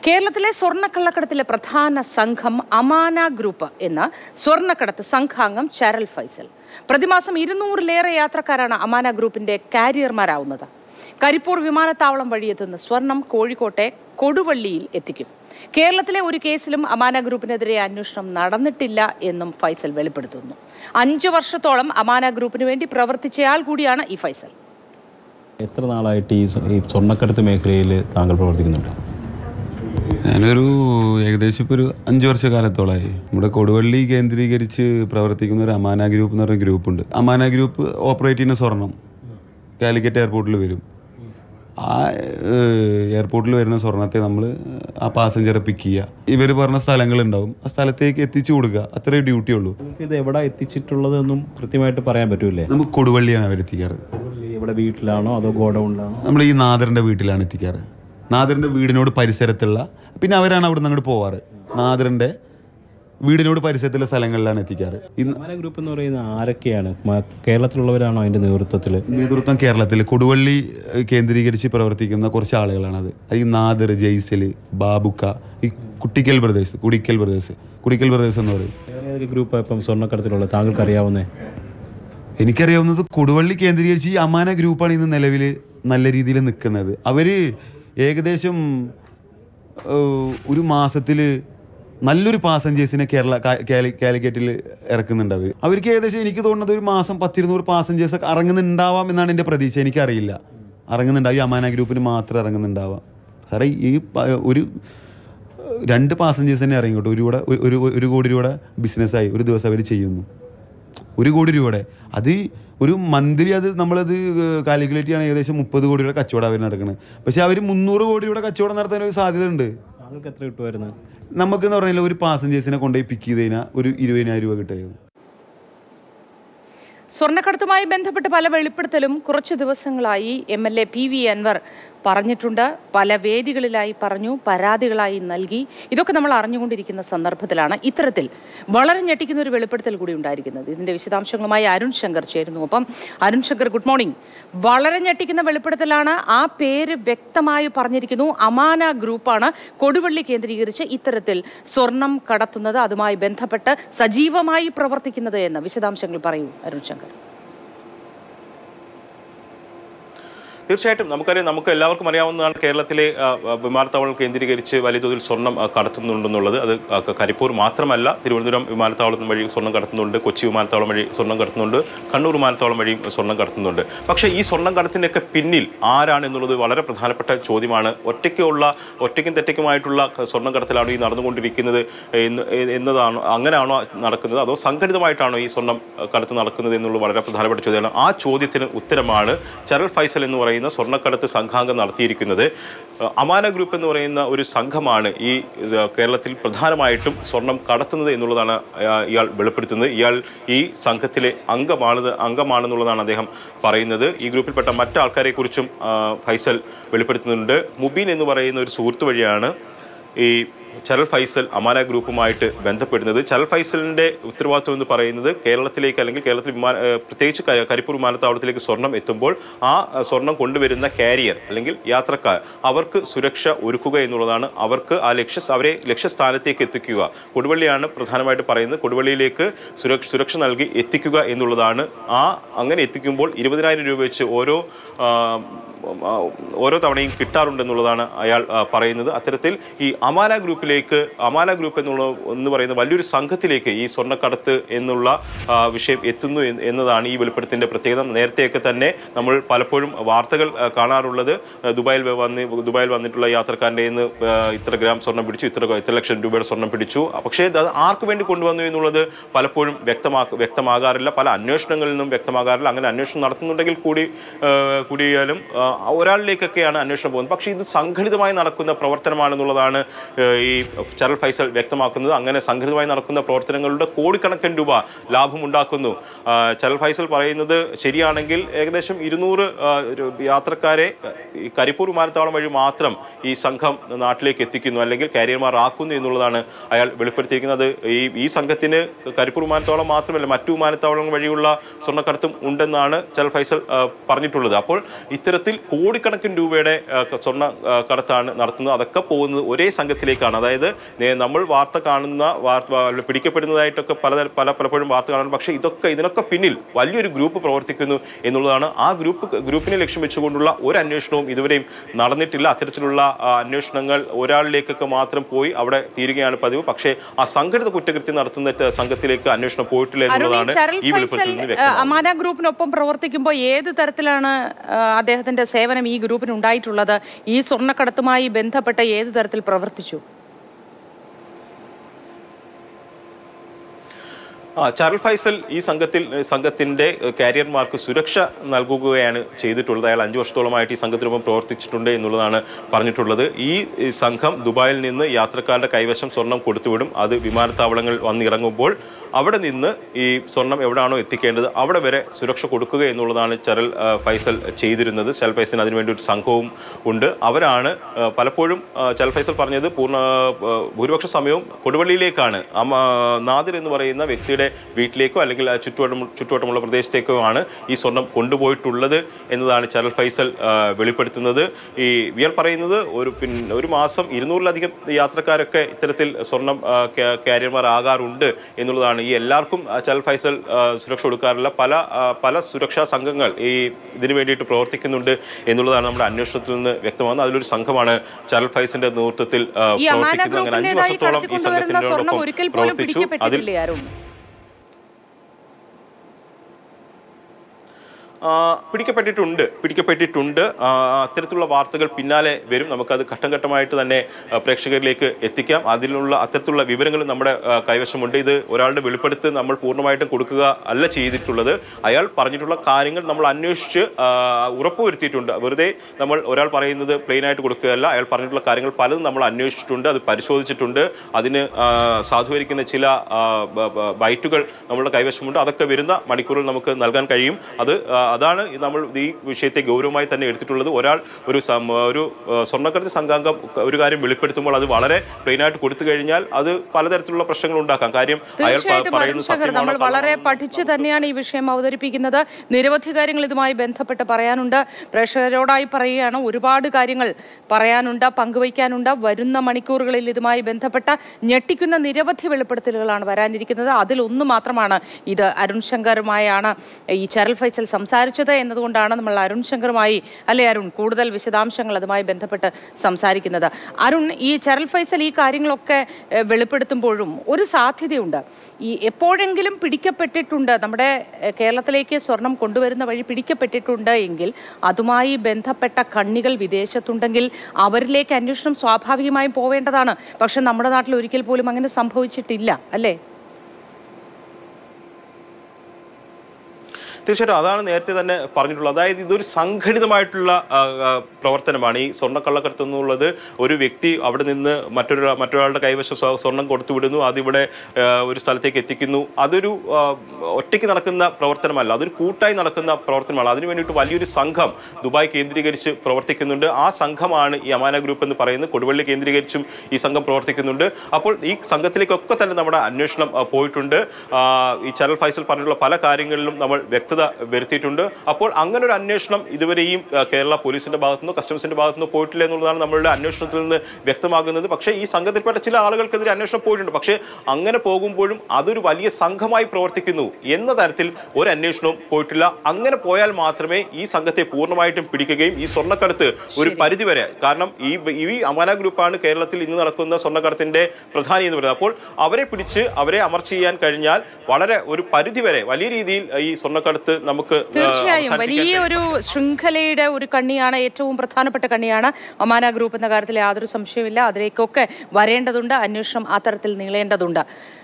കേരളത്തിലെ സ്വർണ്ണക്കള്ളക്കടത്തിലെ പ്രധാന സംഘം അമാന ഗ്രൂപ്പ് എന്ന സ്വർണ്ണക്കടത്ത് സംഘാംഗം ചരൽ ഫൈസൽ പ്രതിമാസം ഇരുന്നൂറിലേറെ യാത്രക്കാരാണ് അമാന ഗ്രൂപ്പിന്റെ കാരിയർമാരാവുന്നത് കരിപ്പൂർ വിമാനത്താവളം വഴിയെത്തുന്ന സ്വർണം കോഴിക്കോട്ടെ കൊടുവള്ളിയിൽ എത്തിക്കും കേരളത്തിലെ ഒരു കേസിലും അമാന ഗ്രൂപ്പിനെതിരെ അന്വേഷണം നടന്നിട്ടില്ല എന്നും ഫൈസൽ വെളിപ്പെടുത്തുന്നു അഞ്ചു വർഷത്തോളം അമാന ഗ്രൂപ്പിന് വേണ്ടി പ്രവർത്തിച്ചയാൾ കൂടിയാണ് ഈ ഫൈസൽ എത്ര നാളായിട്ട് ഈ സ്വ- ഈ സ്വർണ്ണക്കടത്ത് മേഖലയിൽ താങ്കൾ പ്രവർത്തിക്കുന്നുണ്ട് ഞാനൊരു ഏകദേശം ഇപ്പോൾ ഒരു അഞ്ച് വർഷക്കാലത്തോളമായി നമ്മുടെ കൊടുവള്ളി കേന്ദ്രീകരിച്ച് പ്രവർത്തിക്കുന്ന ഒരു അമാന ഗ്രൂപ്പ് എന്ന് പറഞ്ഞ ഗ്രൂപ്പുണ്ട് അമാന ഗ്രൂപ്പ് ഓപ്പറേറ്റ് ചെയ്യുന്ന സ്വർണം കാലിക്കറ്റ് എയർപോർട്ടിൽ വരും ആ ഏഹ്, എയർപോർട്ടിൽ വരുന്ന സ്വർണത്തെ നമ്മൾ ആ പാസഞ്ചറെ പിക്ക് ചെയ്യുക ഇവർ പറഞ്ഞ സ്ഥലങ്ങളുണ്ടാവും ആ സ്ഥലത്തേക്ക് എത്തിച്ചു കൊടുക്കുക അത്രേ ഡ്യൂട്ടി ഉള്ളൂ നിങ്ങൾക്ക് ഇത് എവിടെ എത്തിച്ചിട്ടുള്ളതെന്നും കൃത്യമായിട്ട് പറയാൻ പറ്റൂലേ നമുക്ക് കൊടുവള്ളിയാണ് അവരെത്തിക്കാറ് ഇവിടെ വീട്ടിലാണോ അതോ ഗോഡൗണിലാണോ നമ്മൾ ഈ നാദറിൻ്റെ വീട്ടിലാണ് എത്തിക്കാറ് നാദറിൻ്റെ വീടിനോട് പരിസരത്തുള്ള പിന്നെ അവരാണ് അവിടെ നിന്ന് അങ്ങോട്ട് പോവാറ് നാദറിൻ്റെ വീടിനോട് പരിസരത്തുള്ള സ്ഥലങ്ങളിലാണ് എത്തിക്കാറ് ഇന്ന് അമാന ഗ്രൂപ്പ് എന്ന് പറയുന്നത് ആരൊക്കെയാണ് മ- കേരളത്തിലുള്ളവരാണോ അതിന്റെ നേതൃത്വത്തിൽ നേതൃത്വം കേരളത്തിൽ കൊടുവള്ളി ഏഹ്, കേന്ദ്രീകരിച്ച് പ്രവർത്തിക്കുന്ന കുറച്ച് ആളുകളാണത് അത് ഈ നാദർ ജയ്സൽ ബാബുക്ക ഈ Kuttikkal brothers Kudikkal brothers Kudikkal brothers എന്ന് പറയും വേറെ ഏതൊക്കെ ഗ്രൂപ്പ് ഇപ്പം സ്വർണ്ണക്കടത്തിലുള്ള താങ്കൾക്ക് അറിയാവുന്നേ എനിക്കറിയാവുന്നത് കൊടുവള്ളി കേന്ദ്രീകരിച്ച് ഈ അമാന ഗ്രൂപ്പാണ് ഇന്ന് നിലവിൽ നല്ല രീതിയിൽ നിൽക്കുന്നത് അവർ ഏകദേശം ഏഹ്, ഒരു മാസത്തിൽ നല്ലൊരു പാസഞ്ചേഴ്സിനെ കേരള കാ- കാലി- കാലിക്കറ്റിൽ ഇറക്കുന്നുണ്ട് അവർ അവർക്ക് ഏകദേശം എനിക്ക് തോന്നുന്നത് ഒരു മാസം പത്തിരുന്നൂറ് പാസഞ്ചേഴ്സ് ഒക്കെ ഇറങ്ങുന്നുണ്ടാവാം എന്നാണ് എൻ്റെ പ്രതീക്ഷ എനിക്കറിയില്ല ഇറങ്ങുന്നുണ്ടാവും ഈ അമാന ഗ്രൂപ്പിന് മാത്രം ഇറങ്ങുന്നുണ്ടാവാം സാറേ ഈ പ- ഒരു രണ്ട് പാസഞ്ചേഴ്സ് തന്നെ ഇറങ്ങിക്കോട്ടെ ഒരു രൂപ ഒരു ഒരു കോടി രൂപയുടെ ബിസിനസ്സായി ഒരു ദിവസം അവർ ചെയ്യുന്നു ഒരു കോടി രൂപയുടെ അത് ഒരു മന്ത്ലി അത് നമ്മളത് കാൽക്കുലേറ്റ് ചെയ്യണം ഏകദേശം മുപ്പത് കോടി രൂപയുടെ കച്ചവടം അവർ നടക്കുന്നത് പക്ഷെ അവർ മുന്നൂറ് കോടി രൂപയുടെ കച്ചവടം നടത്താൻ ഒരു സാധ്യത ഉണ്ട് താങ്കൾക്ക് എത്ര കിട്ടുമായിരുന്നു നമുക്ക് എന്ന് പറഞ്ഞാൽ ഒരു പാസഞ്ചേഴ്സിനെ കൊണ്ടുപോയി പിക്ക് ചെയ്ത് കഴിഞ്ഞാൽ ഒരു ഇരുപതിനായിരം രൂപ കിട്ടുമായിരുന്നു സ്വർണ്ണക്കടത്തുമായി ബന്ധപ്പെട്ട് പല വെളിപ്പെടുത്തലും കുറച്ചു ദിവസങ്ങളായി M L A P V Anvar പറഞ്ഞിട്ടുണ്ട് പല വേദികളിലായി പറഞ്ഞു പരാതികളായി നൽകി ഇതൊക്കെ നമ്മൾ അറിഞ്ഞുകൊണ്ടിരിക്കുന്ന സന്ദർഭത്തിലാണ് ഇത്തരത്തിൽ വളരെ ഞെട്ടിക്കുന്ന ഒരു വെളിപ്പെടുത്തൽ കൂടി ഉണ്ടായിരിക്കുന്നത് ഇതിന്റെ വിശദാംശങ്ങളുമായി അരുൺ ശങ്കർ ചേരുന്നു അപ്പം അരുൺ ശങ്കർ ഗുഡ് മോർണിംഗ് വളരെ ഞെട്ടിക്കുന്ന വെളിപ്പെടുത്തലാണ് ആ പേര് വ്യക്തമായി പറഞ്ഞിരിക്കുന്നു അമാന ഗ്രൂപ്പാണ് കൊടുവള്ളി കേന്ദ്രീകരിച്ച് ഇത്തരത്തിൽ സ്വർണം കടത്തുന്നത് അതുമായി ബന്ധപ്പെട്ട് സജീവമായി പ്രവർത്തിക്കുന്നത് എന്ന് വിശദാംശങ്ങൾ പറയൂ അരുൺ ശങ്കർ തീർച്ചയായിട്ടും നമുക്കറിയാം നമുക്ക് എല്ലാവർക്കും അറിയാവുന്നതാണ് കേരളത്തിലെ ആ, ആ, വിമാനത്താവളം കേന്ദ്രീകരിച്ച് വലിയ തോതിൽ സ്വർണം ആ, കടത്തുന്നുണ്ടെന്നുള്ളത് അത് ആ, ക- കരിപ്പൂർ മാത്രമല്ല തിരുവനന്തപുരം വിമാനത്താവളം വഴി സ്വർണം കടത്തുന്നുണ്ട് കൊച്ചി വിമാനത്താവളം വഴി സ്വർണം കടത്തുന്നുണ്ട് കണ്ണൂർ വിമാനത്താവളം വഴിയും സ്വർണം കടത്തുന്നുണ്ട് പക്ഷേ ഈ സ്വർണം കടത്തിൻ്റെയൊക്കെ പിന്നിൽ ആരാണ് എന്നുള്ളത് വളരെ പ്രധാനപ്പെട്ട ചോദ്യമാണ് ഒറ്റയ്ക്കുള്ള ഒറ്റയ്ക്കും തെറ്റയ്ക്കുമായിട്ടുള്ള ക- സ്വർണം കടത്തിലാണോ ഈ നടന്നുകൊണ്ടിരിക്കുന്നത് എന്ന് എന്നതാണോ അങ്ങനെയാണോ നടക്കുന്നത് അതോ സംഘടിതമായിട്ടാണോ ഈ സ്വർണം ആ, കടത്ത് നടക്കുന്നത് എന്നുള്ളത് വളരെ പ്രധാനപ്പെട്ട ചോദ്യമാണ് ആ ചോദ്യത്തിന് ഉത്തരമാണ് ചരൽ ഫൈസൽ എന്ന് പറയുന്ന സ്വർണ്ണക്കടത്ത് സംഘാംഗം നടത്തിയിരിക്കുന്നത് അഹ് അമാന ഗ്രൂപ്പ് എന്ന് പറയുന്ന ഒരു സംഘമാണ് ഈ അഹ് കേരളത്തിൽ പ്രധാനമായിട്ടും സ്വർണം കടത്തുന്നത് എന്നുള്ളതാണ് അയാ- ഇയാൾ വെളിപ്പെടുത്തുന്നത് ഇയാൾ ഈ സംഘത്തിലെ അംഗമാണ് അംഗമാണെന്നുള്ളതാണ് അദ്ദേഹം പറയുന്നത് ഈ ഗ്രൂപ്പിൽപ്പെട്ട മറ്റാൾക്കാരെ കുറിച്ചും ഫൈസൽ വെളിപ്പെടുത്തുന്നുണ്ട് മുബീൻ എന്ന് പറയുന്ന ഒരു സുഹൃത്ത് വഴിയാണ് ഈ ചരൽ ഫൈസൽ അമാന ഗ്രൂപ്പുമായിട്ട് ബന്ധപ്പെടുന്നത് ചരൽ ഫൈസലിന്റെ ഉത്തരവാദിത്വം എന്ന് പറയുന്നത് കേരളത്തിലേക്ക് അല്ലെങ്കിൽ കേരളത്തിൽ വിമാന ഏഹ് പ്രത്യേകിച്ച് ക- കരിപ്പൂർ വിമാനത്താവളത്തിലേക്ക് സ്വർണം എത്തുമ്പോൾ ആ അഹ് സ്വർണം കൊണ്ടുവരുന്ന കാരിയർ അല്ലെങ്കിൽ യാത്രക്കാർ അവർക്ക് സുരക്ഷ ഒരുക്കുക എന്നുള്ളതാണ് അവർക്ക് ആ ലക്ഷ്യ അവരെ ലക്ഷ്യസ്ഥാനത്തേക്ക് എത്തിക്കുക കൊടുവള്ളിയാണ് പ്രധാനമായിട്ട് പറയുന്നത് കൊടുവള്ളിയിലേക്ക് സുരക്ഷ സുരക്ഷ നൽകി എത്തിക്കുക എന്നുള്ളതാണ് ആ അങ്ങനെ എത്തിക്കുമ്പോൾ ഇരുപതിനായിരം രൂപ വെച്ച് ഓരോ ആ, ആ, ഓരോ തവണയും കിട്ടാറുണ്ടെന്നുള്ളതാണ് അയാൾ ആ, പറയുന്നത് അത്തരത്തിൽ ഈ അമാന ഗ്രൂപ്പിലേക്ക് അമാന ഗ്രൂപ്പ് എന്നുള്ള എന്ന് പറയുന്ന വലിയൊരു സംഘത്തിലേക്ക് ഈ സ്വർണ്ണക്കടത്ത് എന്നുള്ള ആ, വിഷയം എത്തുന്നു എന്ന് എന്നതാണ് ഈ വെളിപ്പെടുത്തിന്റെ പ്രത്യേകത നേരത്തെയൊക്കെ തന്നെ നമ്മൾ പലപ്പോഴും വാർത്തകൾ ആ, കാണാറുള്ളത് ആ, ദുബായിൽ വന്ന് ദുബായിൽ വന്നിട്ടുള്ള യാത്രക്കാരൻ്റെ നിന്ന് ഇത്ര ഗ്രാം സ്വർണം പിടിച്ചു ഇത്ര ഇത്ര ലക്ഷം രൂപയുടെ സ്വർണം പിടിച്ചു പക്ഷേ അത് ആർക്ക് വേണ്ടി കൊണ്ടുവന്നു എന്നുള്ളത് പലപ്പോഴും വ്യക്തമാ വ്യക്തമാകാറില്ല പല അന്വേഷണങ്ങളിൽ നിന്നും വ്യക്തമാകാറില്ല അങ്ങനെ അന്വേഷണം നടത്തുന്നുണ്ടെങ്കിൽ കൂടി ആ, കൂടിയാലും ആ, ഒരാളിലേക്കൊക്കെയാണ് അന്വേഷണം പോകുന്നത് പക്ഷേ ഇത് സംഘടിതമായി നടക്കുന്ന പ്രവർത്തനമാണെന്നുള്ളതാണ് ആ, ഈ ചരൽ ഫൈസൽ വ്യക്തമാക്കുന്നത് അങ്ങനെ സംഘടിതമായി നടക്കുന്ന പ്രവർത്തനങ്ങളുടെ കോടിക്കണക്കിന് രൂപ ലാഭമുണ്ടാക്കുന്നു ആ, ചരൽ ഫൈസൽ പറയുന്നത് ശരിയാണെങ്കിൽ ഏകദേശം ഇരുന്നൂറ് യാത്രക്കാരെ ഈ കരിപ്പൂർ വിമാനത്താവളം വഴി മാത്രം ഈ സംഘം നാട്ടിലേക്ക് എത്തിക്കുന്നു അല്ലെങ്കിൽ കാരിയർമാർ ആക്കുന്നു എന്നുള്ളതാണ് അയാൾ വെളിപ്പെടുത്തിയിരിക്കുന്നത് ഈ ഈ സംഘത്തിന് കരിപ്പൂർ വിമാനത്താവളം മാത്രമല്ല മറ്റു വിമാനത്താവളം വഴിയുള്ള സ്വർണ്ണക്കടത്തും ഉണ്ടെന്നാണ് ചരൽ ഫൈസൽ ആ, പറഞ്ഞിട്ടുള്ളത് അപ്പോൾ ഇത്തരത്തിൽ കോടിക്കണക്കിന് രൂപയുടെ ആ, ക- സ്വർണ്ണ ആ, കടത്താണ് നടത്തുന്നത് അതൊക്കെ പോകുന്നത് ഒരേ സംഘത്തിലേക്കാണ് അതായത് നേ- നമ്മൾ വാർത്ത കാണുന്ന വാർത്ത വ- പിടിക്കപ്പെടുന്നതായിട്ടൊക്കെ പല പല പലപ്പോഴും വാർത്ത കാണുന്നു പക്ഷേ ഇതൊക്കെ ഇതിനൊക്കെ പിന്നിൽ വലിയൊരു ഗ്രൂപ്പ് പ്രവർത്തിക്കുന്നു എന്നുള്ളതാണ് ആ ഗ്രൂപ്പ് ഗ്രൂപ്പിനെ ലക്ഷ്യം വെച്ചുകൊണ്ടുള്ള ഒരു അന്വേഷണവും ഇതുവരെയും നടന്നിട്ടില്ല അത്തരത്തിലുള്ള ആ, അന്വേഷണങ്ങൾ ഒരാളിലേക്കൊക്കെ മാത്രം പോയി അവിടെ തീരുകയാണ് പതിവ് പക്ഷേ ആ സംഘടിത കുറ്റകൃത്യം നടത്തുന്ന ത- സംഘത്തിലേക്ക് അന്വേഷണം പോയിട്ടില്ല അരുൺ ഈ എന്നുള്ളതാണ് ചരൽ ഈ ഫൈസൽ വെളിപ്പെടുത്തൽ നിന്ന് ആ, വ്യക്തമാകുന്നത് അമാന ഗ്രൂപ്പിനൊപ്പം പ്രവർത്തിക്കുമ്പോൾ ഏത് തരത്തിലാണ് ആ, അദ്ദേഹത്തിന്റെ സേവനം ഈ ഗ്രൂപ്പിന് ഉണ്ടായിട്ടുള്ളത് ഈ സ്വർണ്ണക്കടത്തുമായി ബന്ധപ്പെട്ട ഏത് തരത്തിൽ പ്രവർത്തിച്ചു ആ ചാർൽ ഫൈസൽ ഈ സംഘത്തിൽ സംഘത്തിന്റെ കാരിയർമാർക്ക് സുരക്ഷ നൽകുകയാണ് ചെയ്തിട്ടുള്ളത് അയാൾ അഞ്ചു വർഷത്തോളമായിട്ട് ഈ സംഘത്തിനൊപ്പം പ്രവർത്തിച്ചിട്ടുണ്ട് എന്നുള്ളതാണ് പറഞ്ഞിട്ടുള്ളത് ഈ ഈ സംഘം ദുബായിൽ നിന്ന് യാത്രക്കാരുടെ കൈവശം സ്വർണം കൊടുത്തുവിടും അത് വിമാനത്താവളങ്ങൾ വന്നിറങ്ങുമ്പോൾ അവിടെ നിന്ന് ഈ സ്വർണം എവിടെയാണോ എത്തിക്കേണ്ടത് അവിടെ വരെ സുരക്ഷ കൊടുക്കുക എന്നുള്ളതാണ് ചരൽ ആ, ഫൈസൽ ചെയ്തിരുന്നത് ചരൽ ഫൈസലിന് അതിനുവേണ്ടി ഒരു സംഘവും ഉണ്ട് അവരാണ് ആ, പലപ്പോഴും ആ, ചരൽ ഫൈസൽ പറഞ്ഞത് പൂർണ്ണ ആ, ഭൂരിപക്ഷ സമയവും കൊടുവള്ളിയിലേക്കാണ് അമ്മ നാദിർ എന്ന് പറയുന്ന വ്യക്തിയുടെ വീട്ടിലേക്കോ അല്ലെങ്കിൽ ആ ചുറ്റുവട്ടം ചുറ്റുവട്ടമുള്ള പ്രദേശത്തേക്കോ ആണ് ഈ സ്വർണം കൊണ്ടുപോയിട്ടുള്ളത് എന്നതാണ് ചരൽ ഫൈസൽ ആ, വെളിപ്പെടുത്തുന്നത് ഈ വിയർ പറയുന്നത് ഒരു പിന്നെ ഒരു മാസം ഇരുന്നൂറിലധികം യാത്രക്കാരൊക്കെ ഇത്തരത്തിൽ സ്വർണം ആ, കാ- കാരിയർമാർ ആകാറുണ്ട് എന്നുള്ളതാണ് ഈ എല്ലാവർക്കും ആ, ചരൽ ഫൈസൽ ആ, സുരക്ഷ കൊടുക്കാറില്ല പല ആ, പല സുരക്ഷാ സംഘങ്ങൾ ഈ ഇതിനു വേണ്ടിയിട്ട് പ്രവർത്തിക്കുന്നുണ്ട് എന്നുള്ളതാണ് നമ്മുടെ അന്വേഷണത്തിൽ നിന്ന് വ്യക്തമാകുന്നത് അതിലൊരു സംഘമാണ് ചരൽ ഫൈസലിന്റെ നേതൃത്വത്തിൽ ആ, ഈ അമാന പ്രവർത്തിക്കുന്നത് അങ്ങനെ അഞ്ചു ഗ്രൂപ്പിന്റേതായി വർഷത്തോളം ഈ കടത്തിക്കൊണ്ടുവരുന്ന സ്വർണം സംഘത്തിനോടൊപ്പം ഒരിക്കൽ പോലും പ്രവർത്തിച്ചു അതിൽ പിടിക്കപ്പെട്ടിട്ടില്ലേ അരുൺ ആ, പിടിക്കപ്പെട്ടിട്ടുണ്ട് പിടിക്കപ്പെട്ടിട്ടുണ്ട് ആ, അത്തരത്തിലുള്ള വാർത്തകൾ പിന്നാലെ വരും നമുക്കത് ഘട്ടം ഘട്ടമായിട്ട് തന്നെ ആ, പ്രേക്ഷകരിലേക്ക് എത്തിക്കാം അതിലുള്ള അത്തരത്തിലുള്ള വിവരങ്ങൾ നമ്മുടെ ആ, കൈവശമുണ്ട് ഇത് ഒരാളുടെ വെളിപ്പെടുത്ത് നമ്മൾ പൂർണ്ണമായിട്ടും കൊടുക്കുക അല്ല ചെയ്തിട്ടുള്ളത് അയാൾ പറഞ്ഞിട്ടുള്ള കാര്യങ്ങൾ നമ്മൾ അന്വേഷിച്ച് ആ, ഉറപ്പുവരുത്തിയിട്ടുണ്ട് വെറുതെ നമ്മൾ ഒരാൾ പറയുന്നത് പ്ലെയിൻ ആയിട്ട് കൊടുക്കുകയല്ല അയാൾ പറഞ്ഞിട്ടുള്ള കാര്യങ്ങൾ പലതും നമ്മൾ അന്വേഷിച്ചിട്ടുണ്ട് അത് പരിശോധിച്ചിട്ടുണ്ട് അതിന് ആ, സാധൂകരിക്കുന്ന ചില ആ, ബ- ബ- ബൈറ്റുകൾ നമ്മളുടെ കൈവശമുണ്ട് അതൊക്കെ വരുന്ന മണിക്കൂറിൽ നമുക്ക് നൽകാൻ കഴിയും അത് ആ, അതാണ് ഈ നമ്മൾ ഈ വിഷയത്തെ ഗൗരവമായി തന്നെ എടുത്തിട്ടുള്ളത് ഒരാൾ ഒരു സം- ഒരു ആ, സ്വർണ്ണക്കടത്ത് സംഘാംഗം ഒരു കാര്യം വെളിപ്പെടുത്തുമ്പോൾ അത് വളരെ പ്ലെയിൻ ആയിട്ട് കൊടുത്തു കഴിഞ്ഞാൽ അത് പലതരത്തിലുള്ള പ്രശ്നങ്ങൾ ഉണ്ടാക്കാം കാര്യം അയാൾ പ- തീർച്ചയായിട്ടും പറയുന്നത് അരുൺ ശങ്കർ സത്യമാണോ നമ്മൾ വളരെ കള്ളമാണോ പഠിച്ച് തന്നെയാണ് ഈ വിഷയം അവതരിപ്പിക്കുന്നത് നിരവധി കാര്യങ്ങൾ ഇതുമായി ബന്ധപ്പെട്ട് പറയാനുണ്ട് പ്രേക്ഷകരോടായി പറയുകയാണ് ഒരുപാട് കാര്യങ്ങൾ പറയാനുണ്ട് പങ്കുവയ്ക്കാനുണ്ട് വരുന്ന മണിക്കൂറുകളിൽ ഇതുമായി ബന്ധപ്പെട്ട ഞെട്ടിക്കുന്ന നിരവധി വെളിപ്പെടുത്തലുകളാണ് വരാനിരിക്കുന്നത് അതിലൊന്ന് മാത്രമാണ് ഇത് അരുൺ ശങ്കറുമായാണ് ഈ ചരൽ ഫൈസൽ സംസാരിച്ചത് എന്നതുകൊണ്ടാണ് നമ്മൾ അരുൺ ശങ്കറുമായി അല്ലെ അരുൺ കൂടുതൽ വിശദാംശങ്ങൾ അതുമായി ബന്ധപ്പെട്ട് സംസാരിക്കുന്നത് അരുൺ ഈ ചരൽ ഫൈസൽ ഈ കാര്യങ്ങളൊക്കെ ഏഹ്, വെളിപ്പെടുത്തുമ്പോഴും ഒരു സാധ്യതയുണ്ട് ഈ എപ്പോഴെങ്കിലും പിടിക്കപ്പെട്ടിട്ടുണ്ട് നമ്മുടെ ഏഹ്, കേരളത്തിലേക്ക് സ്വർണം കൊണ്ടുവരുന്ന വഴി പിടിക്കപ്പെട്ടിട്ടുണ്ട് എങ്കിൽ അതുമായി ബന്ധപ്പെട്ട കണ്ണികൾ വിദേശത്തുണ്ടെങ്കിൽ അവരിലേക്ക് അന്വേഷണം സ്വാഭാവികമായും പോവേണ്ടതാണ് പക്ഷെ നമ്മുടെ നാട്ടിൽ ഒരിക്കൽ പോലും അങ്ങനെ സംഭവിച്ചിട്ടില്ല അല്ലേ തീർച്ചയായിട്ടും അതാണ് നേരത്തെ തന്നെ പറഞ്ഞിട്ടുള്ളത് അതായത് ഇതൊരു സംഘടിതമായിട്ടുള്ള ആ, ആ, പ്രവർത്തനമാണ് ഈ സ്വർണ്ണക്കള്ളക്കടത്ത് എന്നുള്ളത് ഒരു വ്യക്തി അവിടെ നിന്ന് മറ്റൊരു മറ്റൊരാളുടെ കൈവശം സ്വ- സ്വർണം കൊടുത്തു വിടുന്നു അതിവിടെ ആ, ഒരു സ്ഥലത്തേക്ക് എത്തിക്കുന്നു അതൊരു ആ, ഒറ്റയ്ക്ക് നടക്കുന്ന പ്രവർത്തനമല്ല അതൊരു കൂട്ടായി നടക്കുന്ന പ്രവർത്തനമാണ് അതിനു വേണ്ടിയിട്ട് വലിയൊരു സംഘം ദുബായ് കേന്ദ്രീകരിച്ച് പ്രവർത്തിക്കുന്നുണ്ട് ആ സംഘമാണ് ഈ അമാന ഗ്രൂപ്പ് എന്ന് പറയുന്നത് കൊടുവള്ളി കേന്ദ്രീകരിച്ചും ഈ സംഘം പ്രവർത്തിക്കുന്നുണ്ട് അപ്പോൾ ഈ സംഘത്തിലേക്കൊക്കെ തന്നെ നമ്മുടെ അന്വേഷണം ആ, പോയിട്ടുണ്ട് ആ, ഈ ചരൽ ഫൈസൽ പറഞ്ഞിട്ടുള്ള പല കാര്യങ്ങളിലും നമ്മൾ വ്യക്തത വരുത്തിയിട്ടുണ്ട് അപ്പോൾ അങ്ങനെ ഒരു അന്വേഷണം ഇതുവരെയും ആ, കേരള പോലീസിന്റെ ഭാഗത്തുനിന്നോ കസ്റ്റംസിന്റെ ഭാഗത്തുനിന്നോ പോയിട്ടില്ല എന്നുള്ളതാണ് നമ്മളുടെ അന്വേഷണത്തിൽ നിന്ന് വ്യക്തമാകുന്നത് പക്ഷേ ഈ സംഘത്തിൽപ്പെട്ട ചില ആളുകൾക്കെതിരെ അന്വേഷണം പോയിട്ടുണ്ട് പക്ഷേ അങ്ങനെ പോകുമ്പോഴും അതൊരു വലിയ സംഘമായി പ്രവർത്തിക്കുന്നു എന്ന തരത്തിൽ ഒരു അന്വേഷണവും പോയിട്ടില്ല അങ്ങനെ പോയാൽ മാത്രമേ ഈ സംഘത്തെ പൂർണ്ണമായിട്ടും പിടിക്കുകയും ഈ സ്വർണ്ണക്കടത്ത് ഒരു പരിധിവരെ കാരണം ഈ ഈ അമാന ഗ്രൂപ്പാണ് കേരളത്തിൽ ഇന്ന് നടക്കുന്ന സ്വർണ്ണക്കടത്തിന്റെ പ്രധാനി എന്ന് പറയുന്നത് അപ്പോൾ അവരെ പിടിച്ച് അവരെ അമർച്ച ചെയ്യാൻ കഴിഞ്ഞാൽ വളരെ ഒരു പരിധിവരെ വലിയ രീതിയിൽ ഈ സ്വർണ്ണക്കടത്ത് നമുക്ക് ആ, തീർച്ചയായും അവസാനിപ്പിക്കാൻ വലിയ കഴിയും. ഒരു ശൃംഖലയുടെ ഒരു കണ്ണിയാണ് ഏറ്റവും പ്രധാനപ്പെട്ട കണ്ണിയാണ് ഒമാന ഗ്രൂപ്പ് എന്ന കാര്യത്തിൽ യാതൊരു സംശയമില്ല അതിലേക്കൊക്കെ വരേണ്ടതുണ്ട് അന്വേഷണം ആ തരത്തിൽ നീളേണ്ടതുണ്ട്